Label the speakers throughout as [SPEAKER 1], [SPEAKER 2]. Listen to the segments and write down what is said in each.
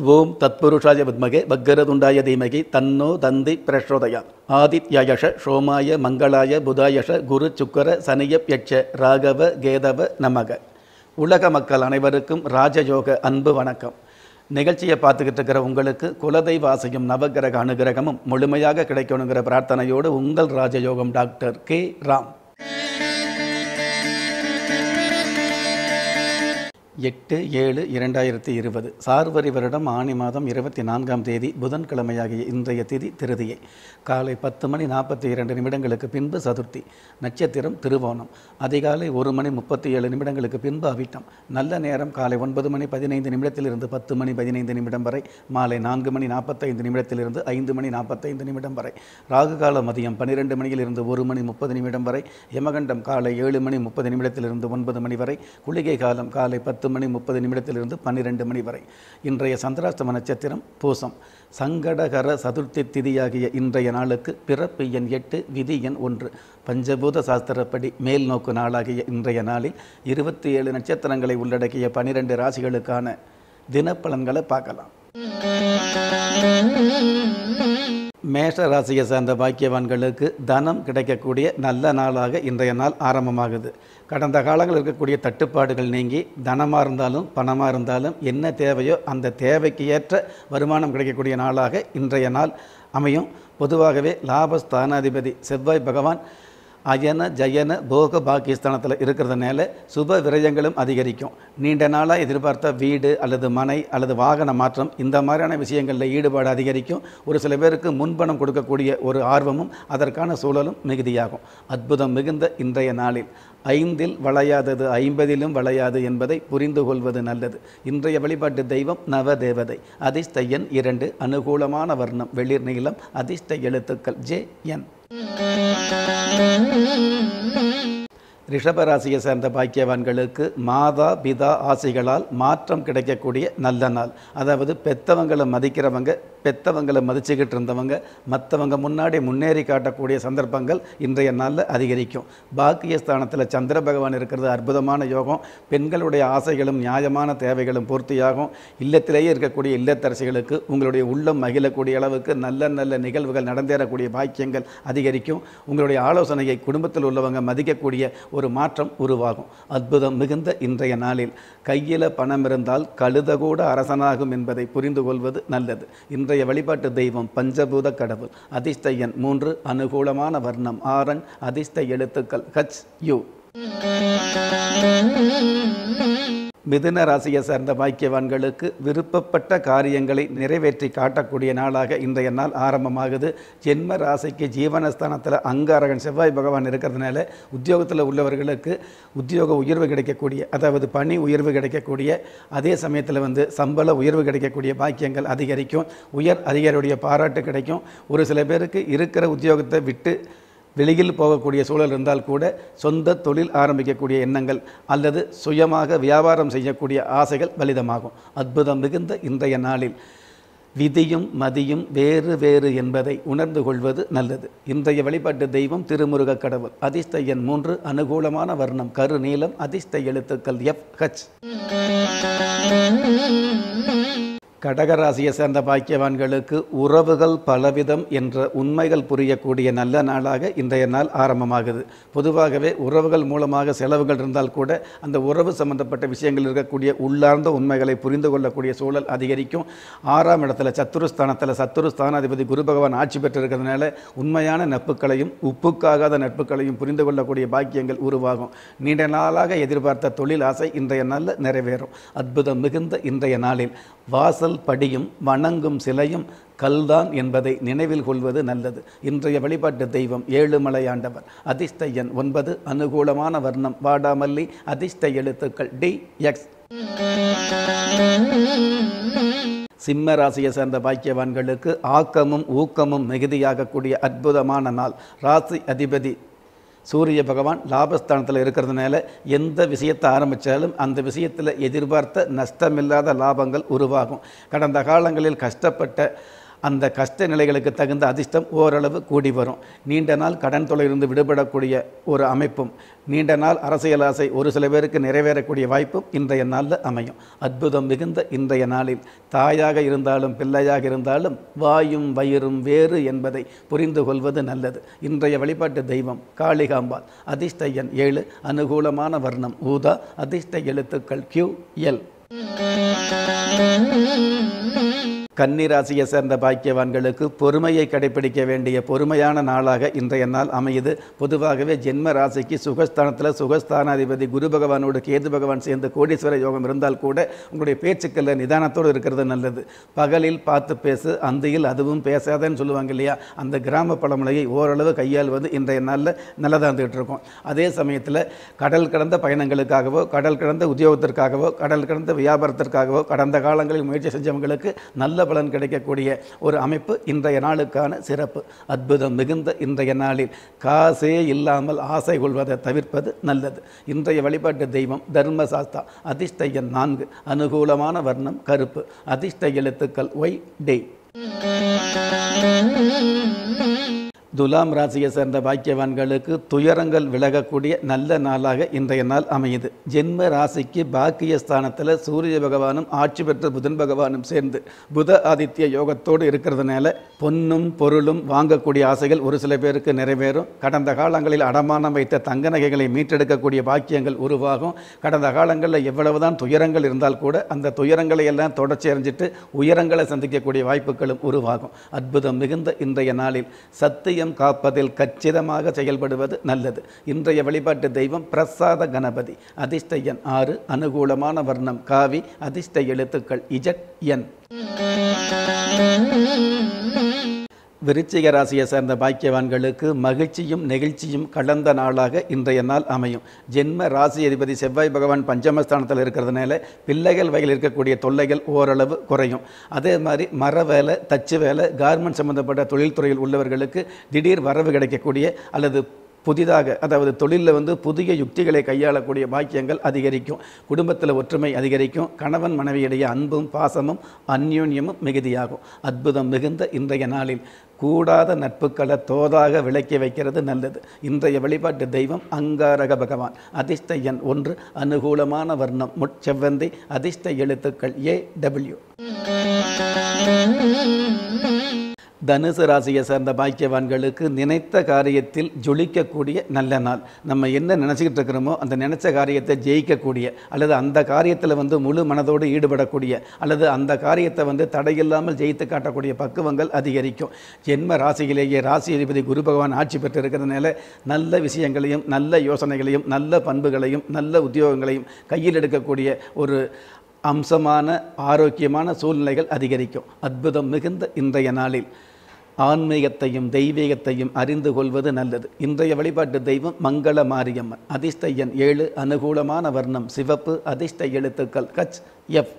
[SPEAKER 1] ஓம் தத்புருஷாய வித்மகே பக்கரதுண்டாய தீமகி தன்னோ தந்தி பிரச்சோதயா ஆதித்யயஷ சோமாய மங்களாய புதாயஷ குரு சுக்கர சனியப் யட்ச ராகவ கேதவ நமக உலக மக்கள் அனைவருக்கும் ராஜயோக அன்பு வணக்கம் நிகழ்ச்சியை பார்த்துக்கிட்டு இருக்கிற உங்களுக்கு குலதெய்வ ஆசையும் நவகிரக அனுகிரகமும் முழுமையாக கிடைக்கணுங்கிற பிரார்த்தனையோடு உங்கள் ராஜயோகம் டாக்டர் கே ராம் எட்டு ஏழு இரண்டாயிரத்தி இருபது சார்வரி வருடம் ஆணி மாதம் இருபத்தி நான்காம் தேதி புதன்கிழமையாகிய இன்றைய திதி திருதியை காலை பத்து மணி நாற்பத்தி இரண்டு நிமிடங்களுக்கு பின்பு சதுர்த்தி நட்சத்திரம் திருவோணம் அதிகாலை ஒரு மணி முப்பத்தி ஏழு நிமிடங்களுக்கு பின்பு அவிட்டம் நல்ல நேரம் காலை ஒன்பது மணி பதினைந்து நிமிடத்திலிருந்து பத்து மணி பதினைந்து நிமிடம் வரை மாலை நான்கு மணி நாற்பத்தைந்து நிமிடத்திலிருந்து ஐந்து மணி நாற்பத்தைந்து நிமிடம் வரை ராகு கால மதியம் பன்னிரெண்டு மணியிலிருந்து ஒரு மணி முப்பது நிமிடம் வரை யமகண்டம் காலை ஏழு மணி முப்பது நிமிடத்திலிருந்து ஒன்பது மணி வரை குளிகை காலம் காலை பத்து மணி முப்பது நிமிடத்திலிருந்து பன்னிரெண்டு மணி வரை இன்றைய சந்திராஷ்டம நட்சத்திரம் பூசம் சங்கடகர சதுர்த்தி திதியாகிய இன்றைய நாளுக்கு பிறப்பு எண் எட்டு விதி எண் ஒன்று பஞ்சபூத சாஸ்திரப்படி மேல் நோக்கு நாளாகிய இன்றைய நாளில் இருபத்தி ஏழு நட்சத்திரங்களை உள்ளடக்கிய பனிரெண்டு ராசிகளுக்கான தினப்பலன்களை பார்க்கலாம் மேஷ ராசியை சார்ந்த பாக்கியவான்களுக்கு தனம் கிடைக்கக்கூடிய நல்ல நாளாக இன்றைய நாள் ஆரம்பமாகுது கடந்த காலங்களில் இருக்கக்கூடிய தட்டுப்பாடுகள் நீங்கி தனமாக இருந்தாலும் பணமாக இருந்தாலும் என்ன தேவையோ அந்த தேவைக்கு ஏற்ற வருமானம் கிடைக்கக்கூடிய நாளாக இன்றைய நாள் அமையும் பொதுவாகவே லாபஸ்தானாதிபதி செவ்வாய் பகவான் அயன ஜயன போக பாக்கியஸ்தானத்தில் இருக்கிறதுனால சுப விரயங்களும் அதிகரிக்கும் நீண்ட நாளாக எதிர்பார்த்த வீடு அல்லது மனை அல்லது வாகன மாற்றம் இந்த மாதிரியான விஷயங்களில் ஈடுபாடு அதிகரிக்கும் ஒரு சில பேருக்கு முன்பணம் கொடுக்கக்கூடிய ஒரு ஆர்வமும் அதற்கான சூழலும் மிகுதியாகும் அற்புதம் மிகுந்த இன்றைய நாளில் ஐந்தில் வளையாதது ஐம்பதிலும் வளையாது என்பதை புரிந்து கொள்வது நல்லது இன்றைய வழிபாட்டு தெய்வம் நவ தேவதை அதிர்ஷ்ட எண் இரண்டு அனுகூலமான வர்ணம் வெளிர் நீளம் அதிர்ஷ்ட எழுத்துக்கள் ஜே என் ரிஷபராசியை சேர்ந்த பாக்கியவான்களுக்கு மாதா பிதா ஆசைகளால் மாற்றம் கிடைக்கக்கூடிய நல்ல நாள் அதாவது பெத்தவங்களை மதிக்கிறவங்க பெத்தவங்களை மதிச்சுக்கிட்டு இருந்தவங்க மற்றவங்க முன்னாடி முன்னேறி காட்டக்கூடிய சந்தர்ப்பங்கள் இன்றைய நாளில் அதிகரிக்கும் பாக்கியஸ்தானத்தில் சந்திர பகவான் இருக்கிறது அற்புதமான யோகம் பெண்களுடைய ஆசைகளும் நியாயமான தேவைகளும் பூர்த்தியாகும் இல்லத்திலேயே இருக்கக்கூடிய இல்லத்தரசிகளுக்கு உங்களுடைய உள்ளம் மகிழக்கூடிய அளவுக்கு நல்ல நல்ல நிகழ்வுகள் நடந்தேறக்கூடிய பாக்கியங்கள் அதிகரிக்கும் உங்களுடைய ஆலோசனையை குடும்பத்தில் உள்ளவங்க மதிக்கக்கூடிய ஒரு மாற்றம் உருவாகும் அற்புதம் மிகுந்த இன்றைய நாளில் கையில் பணம் இருந்தால் கழுத கூட அரசனாகும் என்பதை புரிந்து கொள்வது நல்லது இன்றைய வழிபாட்டு தெய்வம் பஞ்சபூத கடவுள் அதிர்ஷ்ட எண் மூன்று அனுகூலமான வர்ணம் ஆரன் அதிர்ஷ்ட எழுத்துக்கள் ஹச் யூ மிதுன ராசியை சேர்ந்த பாக்கியவான்களுக்கு விருப்பப்பட்ட காரியங்களை நிறைவேற்றி காட்டக்கூடிய நாளாக இன்றைய நாள் ஆரம்பமாகுது ஜென்ம ராசிக்கு ஜீவனஸ்தானத்தில் அங்காரகன் செவ்வாய் பகவான் இருக்கிறதுனால உத்தியோகத்தில் உள்ளவர்களுக்கு உத்தியோக உயர்வு கிடைக்கக்கூடிய அதாவது பணி உயர்வு கிடைக்கக்கூடிய அதே சமயத்தில் வந்து சம்பள உயர்வு கிடைக்கக்கூடிய பாக்கியங்கள் அதிகரிக்கும் உயர் அதிகாரியுடைய பாராட்டு கிடைக்கும் ஒரு சில பேருக்கு இருக்கிற உத்தியோகத்தை விட்டு வெளியில் போகக்கூடிய சூழல் இருந்தால் கூட சொந்த தொழில் ஆரம்பிக்கக்கூடிய எண்ணங்கள் அல்லது சுயமாக வியாபாரம் செய்யக்கூடிய ஆசைகள் பலிதமாகும் அற்புதம் மிகுந்த இன்றைய நாளில் விதியும் மதியும் வேறு வேறு என்பதை உணர்ந்து கொள்வது நல்லது இன்றைய வழிபாட்டு தெய்வம் திருமுருக கடவுள் அதிர்ஷ்ட எண் மூன்று அனுகூலமான வர்ணம் கரு நீளம் அதிர்ஷ்ட எழுத்துக்கள் எஃப் ஹச் கடகராசியை சேர்ந்த பாக்கியவான்களுக்கு உறவுகள் பலவிதம் என்ற உண்மைகள் புரியக்கூடிய நல்ல நாளாக இன்றைய நாள் ஆரம்பமாகுது பொதுவாகவே உறவுகள் மூலமாக செலவுகள் இருந்தால் கூட அந்த உறவு சம்பந்தப்பட்ட விஷயங்கள் இருக்கக்கூடிய உள்ளார்ந்த உண்மைகளை புரிந்து கொள்ளக்கூடிய சூழல் அதிகரிக்கும் ஆறாம் இடத்துல சத்துருஸ்தானத்தில் சத்துரு ஸ்தானாதிபதி குரு பகவான் ஆட்சி பெற்றிருக்கிறதுனால உண்மையான நட்புகளையும் உப்புக்காகாத நட்புகளையும் புரிந்து கொள்ளக்கூடிய பாக்கியங்கள் உருவாகும் நீண்ட நாளாக எதிர்பார்த்த தொழில் ஆசை இன்றைய நாளில் நிறைவேறும் அற்புதம் மிகுந்த இன்றைய நாளில் வாசல் படியும் வணங்கும் சிலையும் கல்தான் என்பதை நினைவில் கொள்வது நல்லது இன்றைய வழிபாட்டு தெய்வம் ஏழுமலையாண்டவர் அதிர்ஷ்ட எண் ஒன்பது அனுகூலமான வர்ணம் வாடாமல்லி அதிர்ஷ்ட எழுத்துக்கள் டி எக்ஸ் சிம்ம ராசியை சேர்ந்த பாக்கியவான்களுக்கு ஆக்கமும் ஊக்கமும் மிகுதியாகக்கூடிய அற்புதமான நாள் ராசி அதிபதி சூரிய பகவான் லாபஸ்தானத்தில் இருக்கிறதுனால எந்த விஷயத்தை ஆரம்பித்தாலும் அந்த விஷயத்தில் எதிர்பார்த்த நஷ்டமில்லாத லாபங்கள் உருவாகும் கடந்த காலங்களில் கஷ்டப்பட்ட அந்த கஷ்ட நிலைகளுக்கு தகுந்த அதிர்ஷ்டம் ஓரளவு கூடி வரும் நீண்ட நாள் கடன் தொலையிலிருந்து விடுபடக்கூடிய ஒரு அமைப்பும் நீண்ட நாள் அரசியல் ஆசை ஒரு சில பேருக்கு நிறைவேறக்கூடிய வாய்ப்பும் இன்றைய நாளில் அமையும் அற்புதம் மிகுந்த இன்றைய நாளில் தாயாக இருந்தாலும் பிள்ளையாக இருந்தாலும் வாயும் வயிறும் வேறு என்பதை புரிந்து கொள்வது நல்லது இன்றைய வழிபாட்டு தெய்வம் காளிகாம்பாள் அதிர்ஷ்ட எண் ஏழு அனுகூலமான வர்ணம் ஊதா அதிர்ஷ்ட எழுத்துக்கள் கியூ எல் கன்னிராசியை சேர்ந்த பாக்கியவான்களுக்கு பொறுமையை கடைபிடிக்க வேண்டிய பொறுமையான நாளாக இன்றைய நாள் அமையுது பொதுவாகவே ஜென்ம ராசிக்கு சுகஸ்தானத்தில் சுகஸ்தானாதிபதி குரு பகவானோடு கேது பகவான் சேர்ந்து கோடீஸ்வர யோகம் இருந்தால் கூட உங்களுடைய பேச்சுக்களில் நிதானத்தோடு இருக்கிறது நல்லது பகலில் பார்த்து பேசு அந்தியில் அதுவும் பேசாதன்னு சொல்லுவாங்க இல்லையா அந்த கிராம பழமொழியை ஓரளவு கையாள்வது இன்றைய நாளில் நல்லதாக இருந்துகிட்டு இருக்கும் அதே சமயத்தில் கடல் கடந்த பயணங்களுக்காகவோ கடல் கடந்த உத்தியோகத்திற்காகவோ கடல் கடந்த வியாபாரத்திற்காகவோ கடந்த காலங்களில் முயற்சி செஞ்சவங்களுக்கு நல்ல பலன் கிடைக்கக்கூடிய ஒரு அமைப்பு இன்றைய நாளுக்கான சிறப்பு அற்புதம் மிகுந்த இன்றைய நாளில் காசே இல்லாமல் ஆசை கொள்வதை தவிர்ப்பது நல்லது இன்றைய வழிபாட்டு தெய்வம் தர்மசாஸ்தா அதிர்ஷ்ட எண் நான்கு அனுகூலமான வர்ணம் கருப்பு அதிர்ஷ்ட எழுத்துக்கள் ஒய் டே துலாம் ராசியை சேர்ந்த பாக்கியவான்களுக்கு துயரங்கள் விலகக்கூடிய நல்ல நாளாக இன்றைய நாள் அமையுது ஜென்ம ராசிக்கு பாக்கிய ஸ்தானத்தில் சூரிய பகவானும் ஆட்சி பெற்ற புதன் பகவானும் சேர்ந்து புத ஆதித்ய யோகத்தோடு இருக்கிறதுனால பொன்னும் பொருளும் வாங்கக்கூடிய ஆசைகள் ஒரு சில பேருக்கு நிறைவேறும் கடந்த காலங்களில் அடமானம் வைத்த தங்க நகைகளை மீட்டெடுக்கக்கூடிய பாக்கியங்கள் உருவாகும் கடந்த காலங்களில் எவ்வளவுதான் துயரங்கள் இருந்தால் கூட அந்த துயரங்களை எல்லாம் தொடர்ச்சி அறிஞ்சிட்டு உயரங்களை சந்திக்கக்கூடிய வாய்ப்புகளும் உருவாகும் அற்புதம் மிகுந்த இன்றைய நாளில் சத்தியம் காப்பதில் கச்சிதமாக செயல்படுவது நல்லது இன்றைய வழிபாட்டு தெய்வம் பிரசாத கணபதி அதிர்ஷ்ட எண் ஆறு அனுகூலமான வர்ணம் காவி அதிர்ஷ்ட எழுத்துக்கள் இஜட் என் விருச்சிக ராசியை சேர்ந்த பாக்கியவான்களுக்கு மகிழ்ச்சியும் நெகிழ்ச்சியும் கலந்த நாளாக இன்றைய நாள் அமையும் ஜென்ம ராசி அதிபதி செவ்வாய் பகவான் பஞ்சமஸ்தானத்தில் இருக்கிறதுனால பிள்ளைகள் வகையில் இருக்கக்கூடிய தொல்லைகள் ஓரளவு குறையும் அதே மாதிரி மர வேலை தச்சு வேலை கார்மெண்ட் சம்பந்தப்பட்ட தொழில்துறையில் உள்ளவர்களுக்கு திடீர் வரவு கிடைக்கக்கூடிய அல்லது புதிதாக அதாவது தொழிலில் வந்து புதிய யுக்திகளை கையாளக்கூடிய பாக்கியங்கள் அதிகரிக்கும் குடும்பத்தில் ஒற்றுமை அதிகரிக்கும் கணவன் மனைவியிடையே அன்பும் பாசமும் அந்யோன்யமும் மிகுதியாகும் அற்புதம் மிகுந்த இன்றைய நாளில் கூடாத நட்புகளை தோதாக விளக்கி வைக்கிறது நல்லது இன்றைய வழிபாட்டு தெய்வம் அங்காரக பகவான் அதிர்ஷ்ட எண் ஒன்று அனுகூலமான வர்ணம் முட்செவ்வந்தி அதிர்ஷ்ட எழுத்துக்கள் ஏ டபிள்யூ தனுசு ராசியை சேர்ந்த பாக்கியவான்களுக்கு நினைத்த காரியத்தில் ஜொலிக்கக்கூடிய நல்ல நாள் நம்ம என்ன நினச்சிக்கிட்டு இருக்கிறோமோ அந்த நினைச்ச காரியத்தை ஜெயிக்கக்கூடிய அல்லது அந்த காரியத்தில் வந்து முழு மனதோடு ஈடுபடக்கூடிய அல்லது அந்த காரியத்தை வந்து தடையில்லாமல் ஜெயித்து காட்டக்கூடிய பக்குவங்கள் அதிகரிக்கும் ஜென்ம ராசியிலேயே ராசி அதிபதி குரு பகவான் ஆட்சி பெற்று இருக்கிறதுனால நல்ல விஷயங்களையும் நல்ல யோசனைகளையும் நல்ல பண்புகளையும் நல்ல உத்தியோகங்களையும் கையில் எடுக்கக்கூடிய ஒரு அம்சமான ஆரோக்கியமான சூழ்நிலைகள் அதிகரிக்கும் அற்புதம் மிகுந்த இன்றைய நாளில் ஆன்மீகத்தையும் தெய்வீகத்தையும் அறிந்து கொள்வது நல்லது இன்றைய வழிபாட்டு தெய்வம் மங்கள மாரியம்மன் அதிர்ஷ்ட எண் ஏழு அனுகூலமான வர்ணம் சிவப்பு அதிர்ஷ்ட எழுத்துக்கள் கச் எஃப்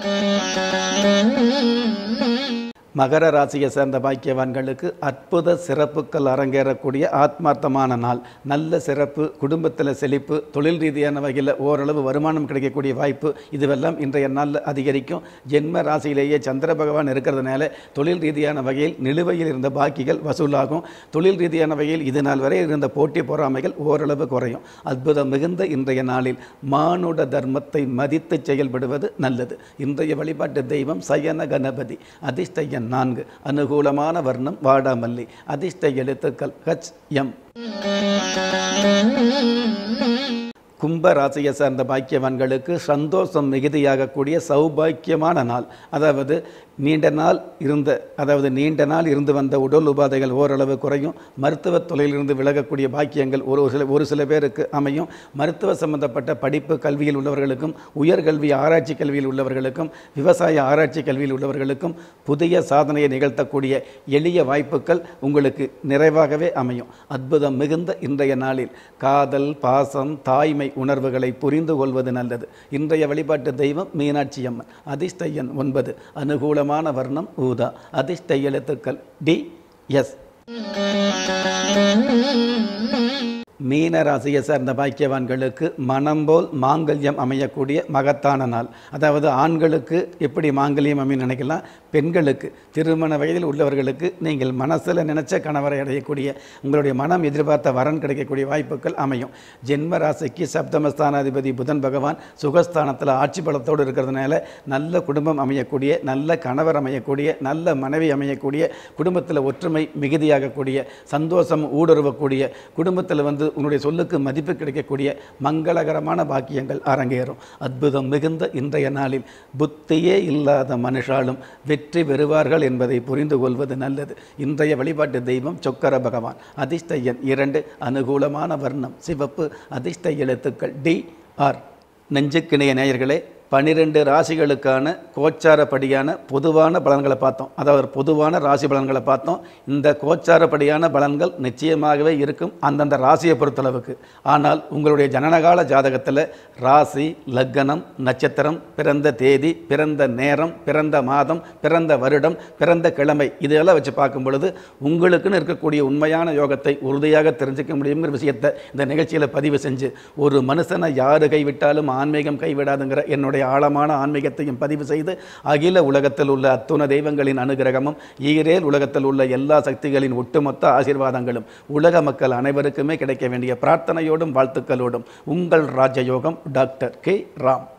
[SPEAKER 1] மகர ராசியை சேர்ந்த பாக்கியவான்களுக்கு அற்புத சிறப்புகள் அரங்கேறக்கூடிய ஆத்மார்த்தமான நாள் நல்ல சிறப்பு குடும்பத்தில் செழிப்பு தொழில் ரீதியான வகையில் ஓரளவு வருமானம் கிடைக்கக்கூடிய வாய்ப்பு இதுவெல்லாம் இன்றைய நாளில் அதிகரிக்கும் ஜென்ம ராசியிலேயே சந்திர பகவான் இருக்கிறதுனால தொழில் ரீதியான வகையில் நிலுவையில் இருந்த பாக்கிகள் வசூலாகும் தொழில் ரீதியான வகையில் இது நாள் வரை இருந்த போட்டி பொறாமைகள் ஓரளவு குறையும் அற்புதம் மிகுந்த இன்றைய நாளில் மானுட தர்மத்தை மதித்து செயல்படுவது நல்லது இன்றைய வழிபாட்டு தெய்வம் சயன கணபதி அதிர்ஷ்ட எண் நான்கு அனுகூலமான வர்ணம் வாடாமல்லி அதிர்ஷ்ட எழுத்துக்கள் ஹச் எம் கும்ப ராசியை சார்ந்த பாக்கியவான்களுக்கு சந்தோஷம் மிகுதியாகக்கூடிய சௌபாக்கியமான நாள் அதாவது நீண்ட நாள் இருந்த அதாவது நீண்ட நாள் இருந்து வந்த உடல் உபாதைகள் ஓரளவு குறையும் மருத்துவ தொழிலிருந்து விலகக்கூடிய பாக்கியங்கள் ஒரு சில ஒரு சில பேருக்கு அமையும் மருத்துவ சம்பந்தப்பட்ட படிப்பு கல்வியில் உள்ளவர்களுக்கும் உயர்கல்வி ஆராய்ச்சி கல்வியில் உள்ளவர்களுக்கும் விவசாய ஆராய்ச்சி கல்வியில் உள்ளவர்களுக்கும் புதிய சாதனையை நிகழ்த்தக்கூடிய எளிய வாய்ப்புகள் உங்களுக்கு நிறைவாகவே அமையும் அற்புதம் மிகுந்த இன்றைய நாளில் காதல் பாசம் தாய்மை உணர்வுகளை புரிந்து கொள்வது நல்லது இன்றைய வழிபாட்டு தெய்வம் மீனாட்சி அம்மன் அதிர்ஷ்ட எண் ஒன்பது அனுகூலமான வர்ணம் ஊதா அதிர்ஷ்ட எழுத்துக்கள் டி எஸ் மீன ராசியை சார்ந்த பாக்கியவான்களுக்கு மனம் போல் மாங்கல்யம் அமையக்கூடிய மகத்தான நாள் அதாவது ஆண்களுக்கு எப்படி மாங்கல்யம் அமையும் நினைக்கலாம் பெண்களுக்கு திருமண வயதில் உள்ளவர்களுக்கு நீங்கள் மனசில் நினைச்ச கணவரை அடையக்கூடிய உங்களுடைய மனம் எதிர்பார்த்த வரன் கிடைக்கக்கூடிய வாய்ப்புகள் அமையும் ஜென்ம ராசிக்கு சப்தமஸ்தானாதிபதி புதன் பகவான் சுகஸ்தானத்தில் ஆட்சி பலத்தோடு இருக்கிறதுனால நல்ல குடும்பம் அமையக்கூடிய நல்ல கணவர் அமையக்கூடிய நல்ல மனைவி அமையக்கூடிய குடும்பத்தில் ஒற்றுமை மிகுதியாகக்கூடிய சந்தோஷம் ஊடுருவக்கூடிய குடும்பத்தில் வந்து உன்னுடைய சொல்லுக்கு மதிப்பு கிடைக்கக்கூடிய மங்களகரமான பாக்கியங்கள் அரங்கேறும் அற்புதம் மிகுந்த இன்றைய நாளில் புத்தியே இல்லாத மனுஷாலும் வெற்றி பெறுவார்கள் என்பதை புரிந்து கொள்வது நல்லது இன்றைய வழிபாட்டு தெய்வம் சொக்கர பகவான் அதிர்ஷ்ட எண் இரண்டு அனுகூலமான வர்ணம் சிவப்பு அதிர்ஷ்ட எழுத்துக்கள் டி ஆர் நெஞ்சுக்கிணைய நேயர்களே பன்னிரெண்டு ராசிகளுக்கான கோச்சாரப்படியான பொதுவான பலன்களை பார்த்தோம் அதாவது பொதுவான ராசி பலன்களை பார்த்தோம் இந்த கோச்சாரப்படியான பலன்கள் நிச்சயமாகவே இருக்கும் அந்தந்த ராசியை பொறுத்தளவுக்கு ஆனால் உங்களுடைய ஜனனகால ஜாதகத்தில் ராசி லக்னம் நட்சத்திரம் பிறந்த தேதி பிறந்த நேரம் பிறந்த மாதம் பிறந்த வருடம் பிறந்த கிழமை இதெல்லாம் வச்சு பார்க்கும் பொழுது உங்களுக்குன்னு இருக்கக்கூடிய உண்மையான யோகத்தை உறுதியாக தெரிஞ்சுக்க முடியுங்கிற விஷயத்தை இந்த நிகழ்ச்சியில் பதிவு செஞ்சு ஒரு மனுஷனை யாரு கைவிட்டாலும் ஆன்மீகம் கைவிடாதுங்கிற என்னுடைய ஆழமான ஆன்மீகத்தையும் பதிவு செய்து அகில உலகத்தில் உள்ள அத்துண தெய்வங்களின் அனுகிரகமும் ஈரேல் உலகத்தில் உள்ள எல்லா சக்திகளின் ஒட்டுமொத்த ஆசீர்வாதங்களும் உலக மக்கள் அனைவருக்குமே கிடைக்க வேண்டிய பிரார்த்தனையோடும் வாழ்த்துக்களோடும் உங்கள் ராஜயோகம் டாக்டர் கே ராம்